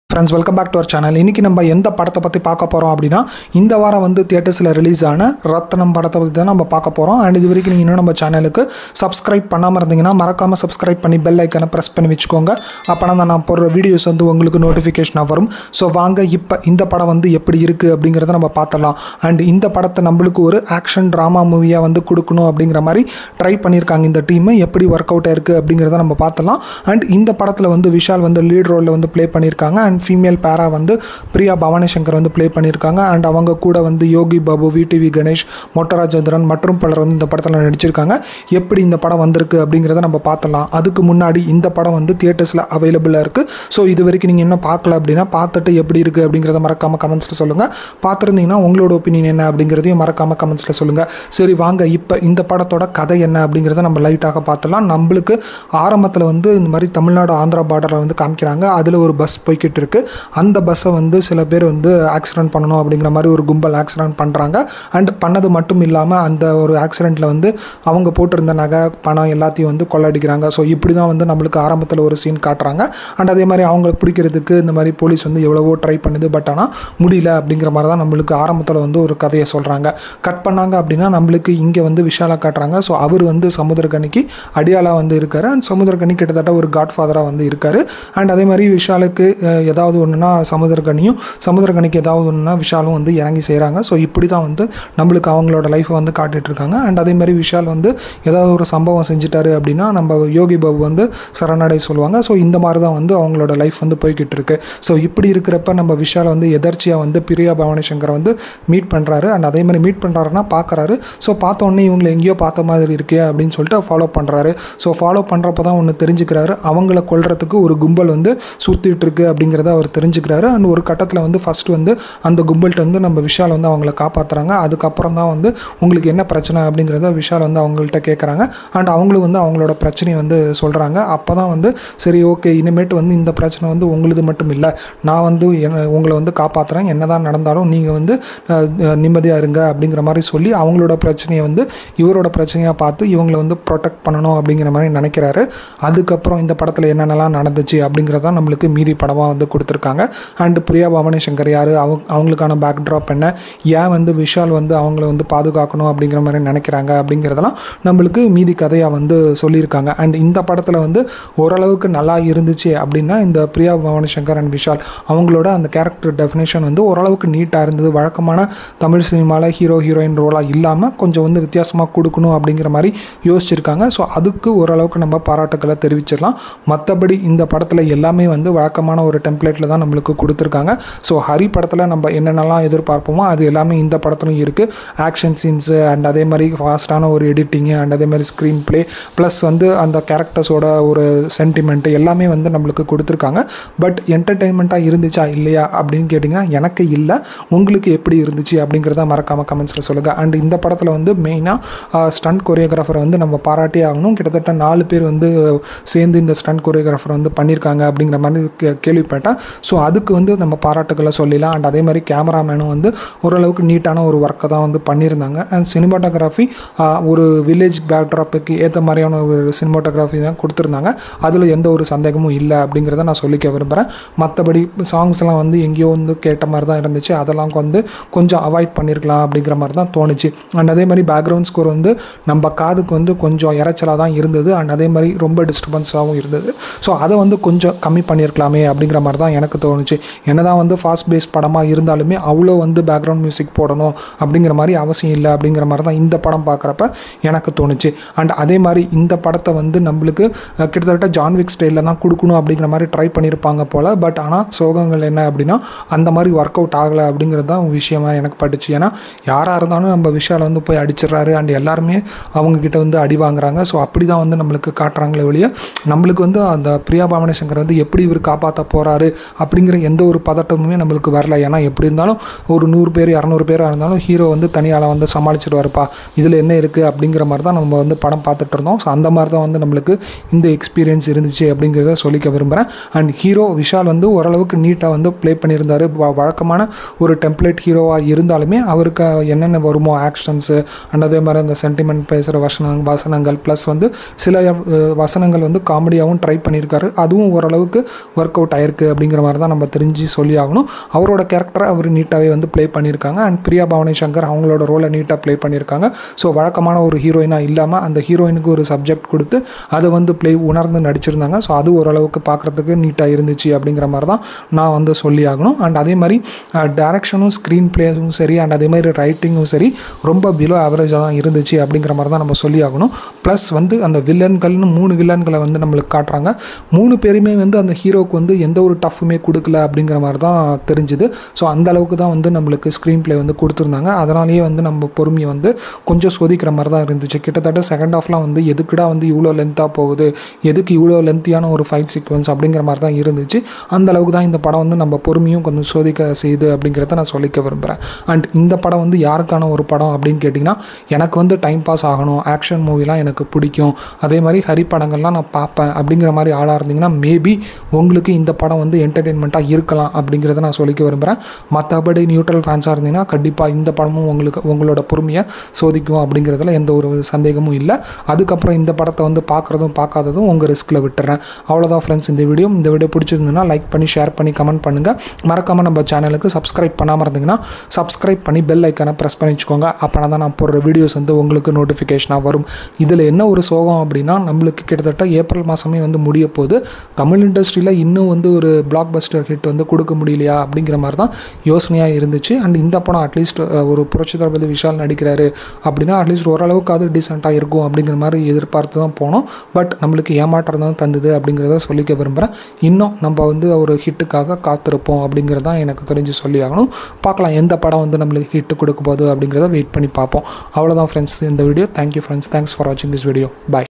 friends welcome back to our channel இன்றைக்கி நம்ம எந்த படத்தை பற்றி பார்க்க போகிறோம் அப்படின்னா இந்த வாரம் வந்து தியேட்டர்ஸில் ரிலீஸ் ஆன ரத்னம் படத்தை பற்றி தான் நம்ம பார்க்க போகிறோம் அண்ட் இது வரைக்கும் நீங்கள் இன்னும் நம்ம சேனலுக்கு சப்ஸ்கிரைப் பண்ணாமல் இருந்தீங்கன்னா மறக்காமல் சப்ஸ்கிரைப் பண்ணி பெல் ஐக்கனை ப்ரெஸ் பண்ணி வச்சுக்கோங்க அப்போனா தான் நான் போடுற வீடியோஸ் வந்து உங்களுக்கு நோட்டிஃபிகேஷனாக வரும் ஸோ வாங்க இப்போ இந்த படம் வந்து எப்படி இருக்குது அப்படிங்கிறத நம்ம பார்த்துடலாம் அண்ட் இந்த படத்தை நம்மளுக்கு ஒரு ஆக்ஷன் ட்ராமா மூவியாக வந்து கொடுக்கணும் அப்படிங்கிற மாதிரி ட்ரை பண்ணியிருக்காங்க இந்த டீம் எப்படி ஒர்க் அவுட் ஆயிருக்கு அப்படிங்கிறத நம்ம பார்த்தலாம் அண்ட் இந்த படத்தில் வந்து விஷால் வந்து லீட் ரோலில் வந்து ப்ளே பண்ணியிருக்காங்க அண்ட் ஃபீமேல் பேரா வந்து பிரியா பவானி சங்கர் வந்து ப்ளே பண்ணியிருக்காங்க அண்ட் அவங்க கூட வந்து யோகி பாபு விடிவி கணேஷ் மொட்டராஜேந்திரன் மற்றும் பலர் வந்து இந்த படத்தில் நடிச்சிருக்காங்க எப்படி இந்த படம் வந்திருக்கு அப்படிங்கிறத நம்ம பார்த்தலாம் அதுக்கு முன்னாடி இந்த படம் வந்து தியேட்டர்ஸில் அவைலபிளாக இருக்குது ஸோ இது வரைக்கும் நீங்கள் இன்னும் பார்க்கல அப்படின்னா பார்த்துட்டு எப்படி இருக்குது அப்படிங்கிறத மறக்காமல் கமெண்ட்ஸில் சொல்லுங்கள் பார்த்துருந்தீங்கன்னா உங்களோட ஒப்பீனியன் என்ன அப்படிங்கிறதையும் மறக்காமல் கமெண்ட்ஸில் சொல்லுங்கள் சரி வாங்க இப்போ இந்த படத்தோட கதை என்ன அப்படிங்கிறத நம்ம லைட்டாக பார்த்தலாம் நம்மளுக்கு ஆரம்பத்தில் வந்து இந்த மாதிரி தமிழ்நாடு ஆந்திரா பார்டரில் வந்து காமிக்கிறாங்க அதில் ஒரு பஸ் போய்கிட்டு இருக்கு அந்த பஸ்ஸை வந்து சில பேர் வந்து ஆக்சிடென்ட் பண்ணணும் அப்படிங்கிற மாதிரி ஒரு கும்பல் ஆக்சிடென்ட் பண்ணுறாங்க அண்ட் பண்ணது மட்டும் இல்லாமல் அந்த ஒரு ஆக்சிடெண்ட்டில் வந்து அவங்க போட்டிருந்த நகை பணம் எல்லாத்தையும் வந்து கொள்ளடிக்கிறாங்க ஸோ இப்படி தான் வந்து நம்மளுக்கு ஆரம்பத்தில் ஒரு சீன் காட்டுறாங்க அண்ட் அதே மாதிரி அவங்கள பிடிக்கிறதுக்கு இந்த மாதிரி போலீஸ் வந்து எவ்வளவோ ட்ரை பண்ணுது பட் ஆனால் முடியல அப்படிங்கிற மாதிரி தான் நம்மளுக்கு ஆரம்பத்தில் வந்து ஒரு கதையை சொல்கிறாங்க கட் பண்ணாங்க அப்படின்னா நம்மளுக்கு இங்கே வந்து விஷாலாக காட்டுறாங்க ஸோ அவர் வந்து சமுத்திரக்கனிக்கு அடியாளாக வந்து இருக்காரு அண்ட் சமுத்திரக்கனி கிட்டத்தட்ட ஒரு காட் ஃபாதராக வந்து இருக்காரு அண்ட் அதே மாதிரி விஷாலுக்கு அஹ், ஏதாவது ஒன்றுனா சமுத்திரக்கனியும் சமுத்திரக்கனிக்கு ஏதாவது ஒன்றுனா விஷாலும் வந்து இறங்கி செய்கிறாங்க ஸோ இப்படி தான் வந்து நம்மளுக்கு அவங்களோட லைஃப்பை வந்து காட்டிட்டு இருக்காங்க அண்ட் அதே மாதிரி விஷால் வந்து ஏதாவது ஒரு சம்பவம் செஞ்சுட்டாரு அப்படின்னா நம்ம யோகி பாபு வந்து சரணடை சொல்லுவாங்க ஸோ இந்த மாதிரி தான் வந்து அவங்களோட லைஃப் வந்து போய்கிட்டு இருக்கு ஸோ இப்படி இருக்கிறப்ப நம்ம விஷால் வந்து எதர்ச்சியாக வந்து பிரியா பவானி சங்கரை வந்து மீட் பண்ணுறாரு அண்ட் அதே மாதிரி மீட் பண்ணுறாருன்னா பார்க்குறாரு ஸோ பார்த்த உடனே இவங்களை எங்கேயோ பார்த்த மாதிரி இருக்கே அப்படின்னு சொல்லிட்டு ஃபாலோ பண்ணுறாரு ஸோ ஃபாலோ பண்ணுறப்ப தான் ஒன்று தெரிஞ்சுக்கிறாரு அவங்கள கொல்றதுக்கு ஒரு கும்பல் வந்து சுற்றிட்டு இருக்கு அப்படிங்கிறத அவர் தெரிஞ்சுக்கிறாரு அண்ட் ஒரு கட்டத்தில் வந்து ஃபர்ஸ்ட் வந்து அந்த கும்பல்கிட்ட வந்து நம்ம விஷால் வந்து அவங்கள காப்பாற்றுறாங்க அதுக்கப்புறம் தான் வந்து உங்களுக்கு என்ன பிரச்சனை அப்படிங்கிறத விஷால் வந்து அவங்கள்ட்ட கேட்குறாங்க அண்ட் அவங்களும் வந்து அவங்களோட பிரச்சனையை வந்து சொல்கிறாங்க அப்போ தான் வந்து சரி ஓகே இனிமேட்டு வந்து இந்த பிரச்சனை வந்து உங்களுது மட்டும் இல்லை நான் வந்து என்ன- உங்களை வந்து காப்பாற்றுறேன் என்ன தான் நடந்தாலும் நீங்கள் வந்து நிம்மதியாக இருங்க அப்படிங்கிற மாதிரி சொல்லி அவங்களோட பிரச்சனையை வந்து இவரோட பிரச்சனையாக பார்த்து இவங்களை வந்து ப்ரொடெக்ட் பண்ணணும் அப்படிங்கிற மாதிரி நினைக்கிறாரு அதுக்கப்புறம் இந்த படத்தில் என்னென்னலாம் நடந்துச்சு அப்படிங்கிறத நம்மளுக்கு மீதி படமாக வந்து கொடுத்துருக்காங்க அண்ட் பிரியா பவானி சங்கர் யார் அவங்க அவங்களுக்கான பேக்ட்ராப் என்ன ஏன் வந்து விஷால் வந்து அவங்கள வந்து பாதுகாக்கணும் அப்படிங்கிற மாதிரி நினைக்கிறாங்க அப்படிங்கிறதெல்லாம் நம்மளுக்கு மீதி கதையாக வந்து சொல்லியிருக்காங்க அண்ட் இந்த படத்தில் வந்து ஓரளவுக்கு நல்லா இருந்துச்சு அப்படின்னா இந்த பிரியா பவானி சங்கர் அண்ட் விஷால் அவங்களோட அந்த கேரக்டர் டெஃபினேஷன் வந்து ஓரளவுக்கு நீட்டாக இருந்தது வழக்கமான தமிழ் சினிமாவில் ஹீரோ ஹீரோயின் ரோலாக இல்லாமல் கொஞ்சம் வந்து வித்தியாசமாக கொடுக்கணும் அப்படிங்கிற மாதிரி யோசிச்சிருக்காங்க ஸோ அதுக்கு ஓரளவுக்கு நம்ம பாராட்டுக்களை தெரிவிச்சிடலாம் மற்றபடி இந்த படத்தில் எல்லாமே வந்து வழக்கமான ஒரு டெம்ப்ளேட்டில் தான் நம்மளுக்கு கொடுத்துருக்காங்க ஸோ ஹரி படத்தில் நம்ம என்னென்னலாம் எதிர்பார்ப்போமோ அது எல்லாமே இந்த படத்துலையும் இருக்குது ஆக்ஷன் சீன்ஸு அண்ட் அதே மாதிரி ஃபாஸ்ட்டான ஒரு எடிட்டிங்கு அண்ட் அதே மாதிரி ஸ்க்ரீன் ப்ளே ப்ளஸ் வந்து அந்த கேரக்டர்ஸோட ஒரு சென்டிமெண்ட் எல்லாமே வந்து நம்மளுக்கு கொடுத்துருக்காங்க பட் என்டர்டெயின்மெண்ட்டாக இருந்துச்சா இல்லையா அப்படின்னு கேட்டிங்கன்னா எனக்கு இல்லை உங்களுக்கு எப்படி இருந்துச்சு அப்படிங்கிறத மறக்காமல் கமெண்ட்ஸில் சொல்லுங்கள் அண்ட் இந்த படத்தில் வந்து மெயினாக ஸ்டண்ட் கொரியோகிராஃபரை வந்து நம்ம பாராட்டி ஆகணும் கிட்டத்தட்ட நாலு பேர் வந்து சேர்ந்து இந்த ஸ்டண்ட் கொரியோகிராஃபர் வந்து பண்ணியிருக்காங்க அப்படிங்கிற மாதிரி கே- கேள்விப்பட்டேன் ஸோ அதுக்கு வந்து நம்ம பாராட்டுக்களை சொல்லிடலாம் அண்ட் அதே மாதிரி கேமராமேனும் வந்து ஓரளவுக்கு நீட்டான ஒரு ஒர்க்கை தான் வந்து பண்ணியிருந்தாங்க அண்ட் சினிமாட்டோகிராஃபி ஒரு வில்லேஜ் பேக்ட்ராப்புக்கு ஏற்ற மாதிரியான ஒரு சினிமாட்டோகிராஃபி தான் கொடுத்துருந்தாங்க அதில் எந்த ஒரு சந்தேகமும் இல்லை அப்படிங்கிறத நான் சொல்லிக்க விரும்புகிறேன் மற்றபடி சாங்ஸ்லாம் வந்து எங்கேயோ வந்து கேட்ட மாதிரி தான் இருந்துச்சு அதெல்லாம் வந்து கொஞ்சம் அவாய்ட் பண்ணியிருக்கலாம் அப்படிங்கிற மாதிரி தான் தோணுச்சு அண்ட் அதே மாதிரி பேக்ரவுண்ட் ஸ்கோர் வந்து நம்ம காதுக்கு வந்து கொஞ்சம் இறைச்சலாக தான் இருந்தது அண்ட் அதே மாதிரி ரொம்ப டிஸ்டர்பன்ஸாகவும் இருந்தது ஸோ அதை வந்து கொஞ்சம் கம்மி பண்ணியிருக்கலாமே அப்படிங்கிற மாதிரி தான் எனக்கு தோணுச்சு என்னதான் வந்து ஃபாஸ்ட் பேஸ் படமாக இருந்தாலுமே அவ்வளோ வந்து பேக்ரவுண்ட் மியூசிக் போடணும் அப்படிங்கிற மாதிரி அவசியம் இல்லை அப்படிங்கிற மாதிரி தான் இந்த படம் பார்க்குறப்ப எனக்கு தோணுச்சு அண்ட் அதே மாதிரி இந்த படத்தை வந்து நம்மளுக்கு அஹ், கிட்டத்தட்ட ஜான்விக் ஸ்டைலில் தான் கொடுக்கணும் அப்படிங்கிற மாதிரி ட்ரை பண்ணியிருப்பாங்க போல் பட் ஆனால் சோகங்கள் என்ன அப்படின்னா அந்த மாதிரி ஒர்க் அவுட் ஆகலை அப்படிங்கிறது தான் விஷயமா எனக்கு பட்டுச்சு ஏன்னா யாராக இருந்தாலும் நம்ம விஷால் வந்து போய் அடிச்சிடுறாரு அண்ட் எல்லாருமே அவங்க கிட்ட வந்து அடி வாங்குறாங்க ஸோ அப்படி தான் வந்து நம்மளுக்கு காட்டுறாங்களே ஒழிய நம்மளுக்கு வந்து அந்த பிரியா பாவனி சங்கர் வந்து எப்படி இவர் காப்பாற்ற போகிறாரு அப்படிங்கிற எந்த ஒரு பதட்டமுமே நம்மளுக்கு வரல ஏன்னா எப்படி இருந்தாலும் ஒரு நூறு பேர் இரநூறு பேராக இருந்தாலும் ஹீரோ வந்து தனியால் வந்து சமாளிச்சிடுவாருப்பா இதில் என்ன இருக்குது அப்படிங்கிற மாதிரி தான் நம்ம வந்து படம் பார்த்துட்டு இருந்தோம் ஸோ அந்த மாதிரி தான் வந்து நம்மளுக்கு இந்த எக்ஸ்பீரியன்ஸ் இருந்துச்சு அப்படிங்கிறத சொல்லிக்க விரும்புகிறேன் அண்ட் ஹீரோ விஷால் வந்து ஓரளவுக்கு நீட்டாக வந்து ப்ளே பண்ணியிருந்தார் வழக்கமான ஒரு டெம்ப்ளேட் ஹீரோவாக இருந்தாலுமே அவருக்கு என்னென்ன வருமோ ஆக்ஷன்ஸு அண்ட் அதே மாதிரி அந்த சென்டிமெண்ட் பேசுகிற வசன வசனங்கள் ப்ளஸ் வந்து சில அஹ், வசனங்கள் வந்து காமெடியாகவும் ட்ரை பண்ணியிருக்காரு அதுவும் ஓரளவுக்கு ஒர்க் அவுட் ஆயிருக்கு அப்படிங்கிற மாதிரி தான் நம்ம தெரிஞ்சு சொல்லி ஆகணும் அவரோட கேரக்டரை அவர் நீட்டாகவே வந்து ப்ளே பண்ணியிருக்காங்க அண்ட் பிரியா பவானி சங்கர் அவங்களோட ரோலை நீட்டாக ப்ளே பண்ணியிருக்காங்க ஸோ வழக்கமான ஒரு ஹீரோயினாக இல்லாமல் அந்த ஹீரோயினுக்கு ஒரு சப்ஜெக்ட் கொடுத்து அதை வந்து ப்ளே உணர்ந்து நடிச்சிருந்தாங்க ஸோ அது ஓரளவுக்கு பார்க்குறதுக்கு நீட்டாக இருந்துச்சு அப்படிங்கிற மாதிரி தான் நான் வந்து சொல்லி ஆகணும் அண்ட் அதே மாதிரி டேரக்ஷனும் ஸ்க்ரீன் பிளேஸும் சரி அண்ட் அதே மாதிரி ரைட்டிங்கும் சரி ரொம்ப பிலோ ஆவரேஜாக தான் இருந்துச்சு அப்படிங்கிற மாதிரி தான் நம்ம சொல்லி ஆகணும் ப்ளஸ் வந்து அந்த வில்லன்கள்னு மூணு வில்லன்களை வந்து நம்மளுக்கு காட்டுறாங்க மூணு பேருமே வந்து அந்த ஹீரோவுக்கு வந்து எந்த ஒரு டஃப்புமே கொடுக்கல அப்படிங்கிற மாதிரி தான் தெரிஞ்சுது ஸோ அந்த அளவுக்கு தான் வந்து நம்மளுக்கு ஸ்க்ரீன் ப்ளே வந்து கொடுத்துருந்தாங்க அதனாலேயே வந்து நம்ம பொறுமையை வந்து கொஞ்சம் சோதிக்கிற மாதிரி தான் இருந்துச்சு கிட்டத்தட்ட செகண்ட் ஹாஃப்லாம் வந்து எதுக்குடா வந்து இவ்வளோ லென்த்தாக போகுது எதுக்கு இவ்வளோ லென்த்தியான ஒரு ஃபைட் சீக்வன்ஸ் அப்படிங்கிற மாதிரி தான் இருந்துச்சு அந்த அளவுக்கு தான் இந்த படம் வந்து நம்ம பொறுமையும் கொஞ்சம் சோதிக்க செய்யுது அப்படிங்கிறத நான் சொல்லிக்க விரும்புகிறேன் அண்ட் இந்த படம் வந்து யாருக்கான ஒரு படம் அப்படின்னு கேட்டிங்கன்னா எனக்கு வந்து டைம் பாஸ் ஆகணும் ஆக்ஷன் மூவிலாம் எனக்கு பிடிக்கும் அதே மாதிரி ஹரி படங்கள்லாம் நான் பார்ப்பேன் அப்படிங்கிற மாதிரி ஆளாக இருந்தீங்கன்னா மேபி உங்களுக்கு இந்த படம் வந்து என்டர்டெயின்மெண்ட்டாக இருக்கலாம் அப்படிங்கிறத நான் சொல்லிக்க விரும்புகிறேன் மற்றபடி நியூட்ரல் ஃபேன்ஸாக இருந்தீங்கன்னா கண்டிப்பாக இந்த படமும் உங்களுக்கு உங்களோட பொறுமையை சோதிக்கும் அப்படிங்கிறதுல எந்த ஒரு சந்தேகமும் இல்லை அதுக்கப்புறம் இந்த படத்தை வந்து பார்க்குறதும் பார்க்காததும் உங்கள் ரிஸ்கில் விட்டுறேன் அவ்வளோதான் ஃப்ரெண்ட்ஸ் இந்த வீடியோ இந்த வீடியோ பிடிச்சிருந்ததுன்னா லைக் பண்ணி ஷேர் பண்ணி கமெண்ட் பண்ணுங்கள் மறக்காமல் நம்ம சேனலுக்கு சப்ஸ்கிரைப் பண்ணாமல் இருந்தீங்கன்னா சப்ஸ்கிரைப் பண்ணி பெல் ஐக்கானை ப்ரெஸ் பண்ணி வச்சுக்கோங்க அப்போனா தான் நான் போடுற வீடியோஸ் வந்து உங்களுக்கு நோட்டிஃபிகேஷனாக வரும் இதில் என்ன ஒரு சோகம் அப்படின்னா நம்மளுக்கு கிட்டத்தட்ட ஏப்ரல் மாதமே வந்து முடிய போகுது தமிழ் இண்டஸ்ட்ரியில் இன்னும் வந்து ஒரு பிளாக் பஸ்டர் ஹிட் வந்து கொடுக்க முடியலையா அப்படிங்கிற மாதிரி தான் யோசனையாக இருந்துச்சு அண்ட் இந்த படம் அட்லீஸ்ட் ஒரு புரட்சி தளபதி விஷால் நடிக்கிறாரு அப்படின்னா அட்லீஸ்ட் ஓரளவுக்கு அது டீசெண்டாக இருக்கும் அப்படிங்கிற மாதிரி எதிர்பார்த்து தான் போனோம் பட் நம்மளுக்கு ஏமாற்றம் தான் தந்தது அப்படிங்கிறத சொல்லிக்க விரும்புகிறேன் இன்னும் நம்ம வந்து ஒரு ஹிட்டுக்காக காத்திருப்போம் அப்படிங்கிறது தான் எனக்கு தெரிஞ்சு சொல்லி ஆகணும் பார்க்கலாம் எந்த படம் வந்து நம்மளுக்கு ஹிட்டு கொடுக்க போகுது அப்படிங்கிறத வெயிட் பண்ணி பார்ப்போம் அவ்வளோதான் ஃப்ரெண்ட்ஸ் இந்த video thank you friends thanks for வாட்சிங் திஸ் வீடியோ பாய்